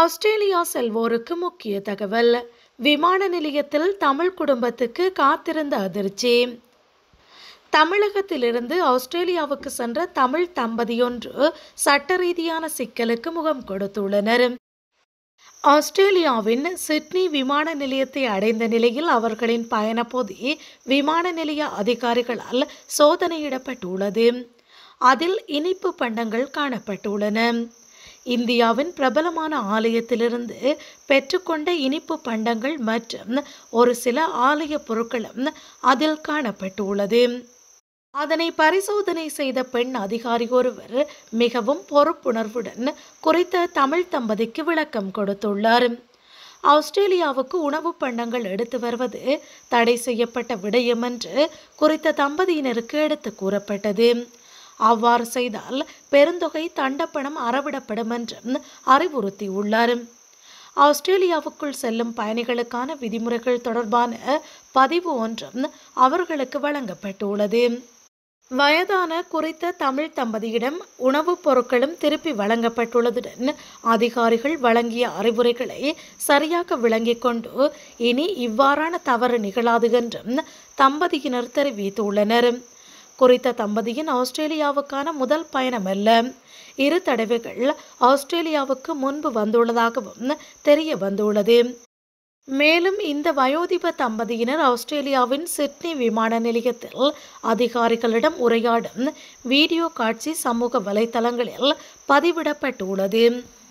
Australia செல்வோருக்கு முக்கிய தகவல் விமான நிலையத்தில் தமிழ் குடும்பத்துக்கு காத்திருந்த அதிர்ச்சி தமிழகத்திலிருந்து ஆஸ்திரேலியாவுக்கு சென்ற தமிழ் தம்பதியொன்று சட்ட ரீதியான சிக்கலுக்கு முகம் கொடுத்துள்ளனர் ஆஸ்திரேலியாவின் சிட்னி விமான நிலையத்தை அடைந்த நிலையில் அவர்களின் பயணப்போதே விமான நிலைய அதிகாரிகளால் சோதனையிடப்பட்டுள்ளது அதில் இனிப்பு பண்டங்கள் காணப்பட்டுள்ளன இந்தியாவின் பிரபலமான ஆலயத்திலிருந்து பெற்றுக்கொண்ட இனிப்பு பண்டங்கள் மற்றும் ஒரு சில ஆலய பொருட்களும் அதில் காணப்பட்டுள்ளது அதனை பரிசோதனை செய்த பெண் அதிகாரி ஒருவர் மிகவும் பொறுப்புணர்வுடன் குறித்த தமிழ் தம்பதிக்கு விளக்கம் கொடுத்துள்ளார் ஆஸ்திரேலியாவுக்கு உணவு பண்டங்கள் எடுத்து வருவது தடை செய்யப்பட்ட விடயம் என்று குறித்த தம்பதியினருக்கு எடுத்து கூறப்பட்டது அவ்வாறு செய்தால் பெருந்தொகை தண்டப்பணம் அறவிடப்படும் என்றும் அறிவுறுத்தியுள்ளார் ஆஸ்திரேலியாவுக்குள் செல்லும் பயணிகளுக்கான விதிமுறைகள் தொடர்பான பதிவு ஒன்றும் அவர்களுக்கு வழங்கப்பட்டுள்ளது வயதான குறித்த தமிழ் தம்பதியிடம் உணவுப் பொருட்களும் திருப்பி வழங்கப்பட்டுள்ளதுடன் அதிகாரிகள் வழங்கிய அறிவுரைகளை சரியாக விளங்கிக் கொண்டு இனி இவ்வாறான தவறு நிகழாது என்றும் தம்பதியினர் தெரிவித்துள்ளனர் குறித்த தம்பதியின் ஆஸ்திரேலியாவுக்கான முதல் பயணம் அல்ல இரு தடவைகள் ஆஸ்திரேலியாவுக்கு முன்பு வந்துள்ளதாகவும் தெரிய வந்துள்ளது மேலும் இந்த வயோதிப தம்பதியினர் ஆஸ்திரேலியாவின் சிட்னி விமான நிலையத்தில் அதிகாரிகளிடம் உரையாடும் வீடியோ காட்சி சமூக வலைத்தளங்களில் பதிவிடப்பட்டுள்ளது